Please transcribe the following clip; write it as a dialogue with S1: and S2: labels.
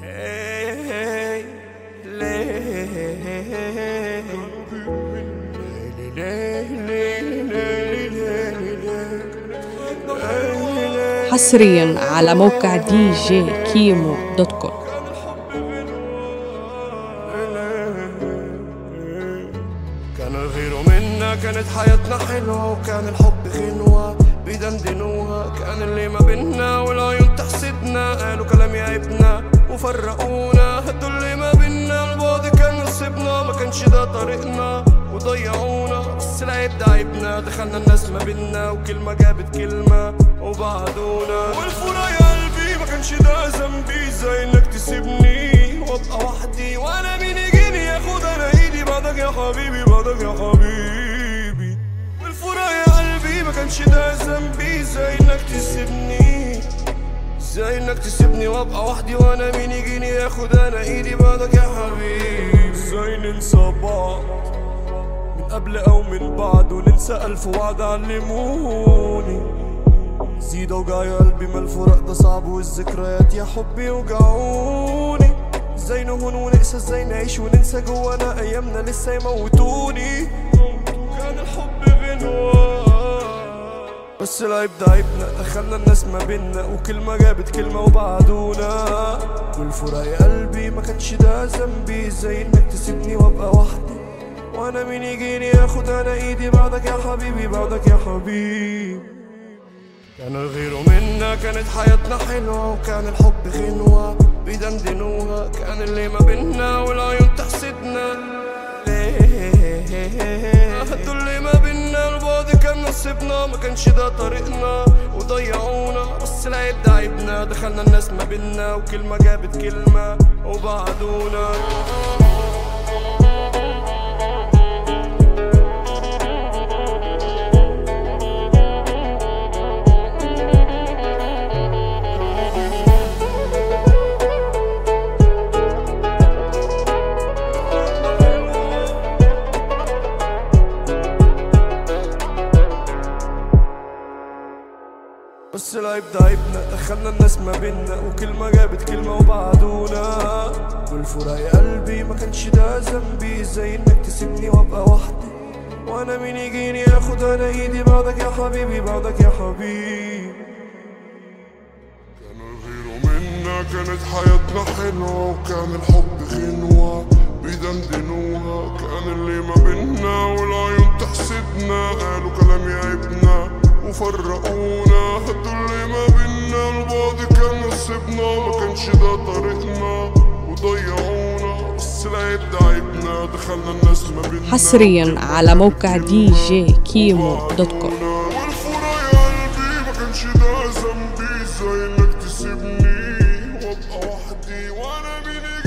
S1: ليه ليه
S2: حصريا على موقع دي جي كيمو دوت كوم
S1: كان غيره منا كانت حياتنا حلوة وكان الحب غنوة بيدندنوها كان اللي ما بينا والعيون تحسدنا قالوا كلام يعيبنا وفرقونا هدوا اللي ما بينا البعد كان نصيبنا ما كانش ده طريقنا وضيعونا بس العيب ده عيبنا دخلنا الناس ما بينا وكلمة جابت كلمة وبعدونا والفرا يا قلبي ما كانش ده ذنبي زي انك تسيبني وابقى وحدي وانا مين يجيني ياخد انا ايدي بعدك يا حبيبي بعدك يا حبيبي والفرا يا قلبي ما كانش ده ذنبي زي انك تسيبني زي انك تسيبني وابقى وحدي وانا مين يجيني ياخد انا ايدي بعدك يا حبيبي ازاي ننسى بعض من قبل او من بعد وننسى الف وعد علموني زيد اوجع يا قلبي ما الفراق ده صعب والذكريات يا حبي وجعوني ازاي نهون ونقسى ازاي نعيش وننسى جوانا ايامنا لسه يموتوني كان الحب غنوة بس العيب ده عيبنا دخلنا الناس ما بينا وكلمة جابت كلمة وبعدونا والفراق يا قلبي ما كانش ده ذنبي زي انك تسيبني وابقى وحدي وانا مين يجيني ياخد انا ايدي بعدك يا حبيبي بعدك يا حبيبي كان غيره منا كانت حياتنا حلوة وكان الحب غنوة بيدندنوها كان اللي ما بينا والعيون تحسدنا ليه هدوا اللي ما بينا البعد كان نصيبنا ما كانش ده طريقنا وضيعونا بس العيب ده عيبنا دخلنا الناس ما بينا وكلمة جابت كلمة وبعدونا بس العيب ده عيبنا دخلنا الناس ما بينا وكلمة جابت كلمة وبعدونا والفراق يا قلبي ما كانش ده ذنبي زي انك تسيبني وابقى وحدي وانا مين يجيني ياخد انا ايدي بعدك يا حبيبي بعدك يا حبيبي
S3: كان غيره منا كانت حياتنا حلوة وكان الحب غنوة بيدندنوها كان اللي ما بينا والعيون تحسدنا قالوا كلام يعيبنا وفرقونا هدوا اللي ما بينا البعد كان نصيبنا ما كانش ده طريقنا وضيعونا بس العيب ده عيبنا دخلنا الناس ما بينا
S2: حصريا على موقع دي جي كيمو دوت كوم
S3: والفرا يا قلبي ما كانش ده ذنبي زي انك تسيبني وابقى وحدي وانا مين